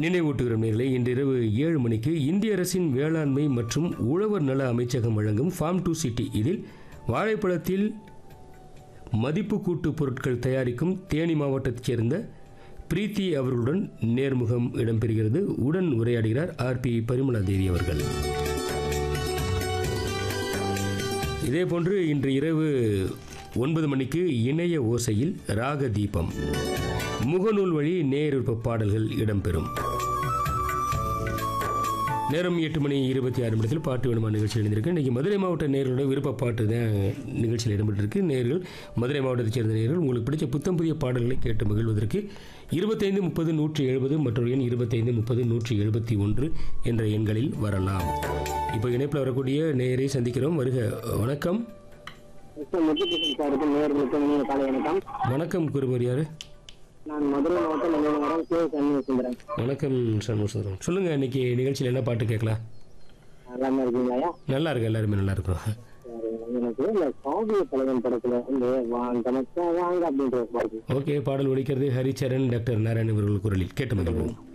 நினைவூட்டுகிறோம் நேர்களே இன்றிரவு ஏழு மணிக்கு இந்திய அரசின் வேளாண்மை மற்றும் உழவர் நல அமைச்சகம் வழங்கும் ஃபார்ம் டு சிட்டி இதில் வாழைப்பழத்தில் மதிப்பு கூட்டு பொருட்கள் தயாரிக்கும் தேனி மாவட்டத்தைச் சேர்ந்த பிரீத்தி அவர்களுடன் நேர்முகம் இடம்பெறுகிறது உடன் உரையாடுகிறார் ஆர்பி பரிமளா தேவி அவர்கள் இதேபோன்று இன்று இரவு ஒன்பது மணிக்கு இணைய ஓசையில் ராக தீபம் முகநூல் வழி நேருப்ப பாடல்கள் இடம்பெறும் நேரம் எட்டு மணி இருபத்தி ஆறு நிமிடத்தில் பாட்டு வேணுமா நிகழ்ச்சியில் இணைந்திருக்கு இன்றைக்கி மதுரை மாவட்ட நேர்களோட விருப்ப பாட்டு தான் நிகழ்ச்சியில் இடம்பெற்றிருக்கு நேர்கள் மதுரை மாவட்டத்தைச் சேர்ந்த நேர்கள் உங்களுக்கு பிடிச்ச புத்தம் புதிய பாடல்களை கேட்டு மகிழ்வதற்கு இருபத்தைந்து முப்பது நூற்றி எழுபது மற்றொரு எண் இருபத்தைந்து முப்பது நூற்றி எழுபத்தி ஒன்று என்ற எண்களில் வரலாம் இப்போ இணைப்பில் வரக்கூடிய நேரை சந்திக்கிறோம் வருக வணக்கம் மிஸ்டர் முத்துகிருஷ்ணன் சாருக்கு நேர்களுக்கு இனிய காலை வணக்கம் வணக்கம் குருபர் யாரு நான் மதுரை மாவட்டம் நிலையமரம் கே சண்முகசுந்தரன் வணக்கம் சண்முகசுந்தரம் சொல்லுங்கள் இன்னைக்கு நிகழ்ச்சியில் என்ன பாட்டு கேட்கலாம் நல்லாம இருக்கீங்களா நல்லா இருக்கு எல்லாருமே நல்லா இருக்கிறோம் சரி, எனக்கு இந்த காவிய தலைவன் படத்துல வந்து வாங்க மச்சான் வாங்க அப்படின்ற ஒரு பாட்டு ஓகே பாடல் ஒலிக்கிறது ஹரிச்சரன் டாக்டர் நாராயண் அவர்கள் குரலில் கேட்டு மகிழ்வோம்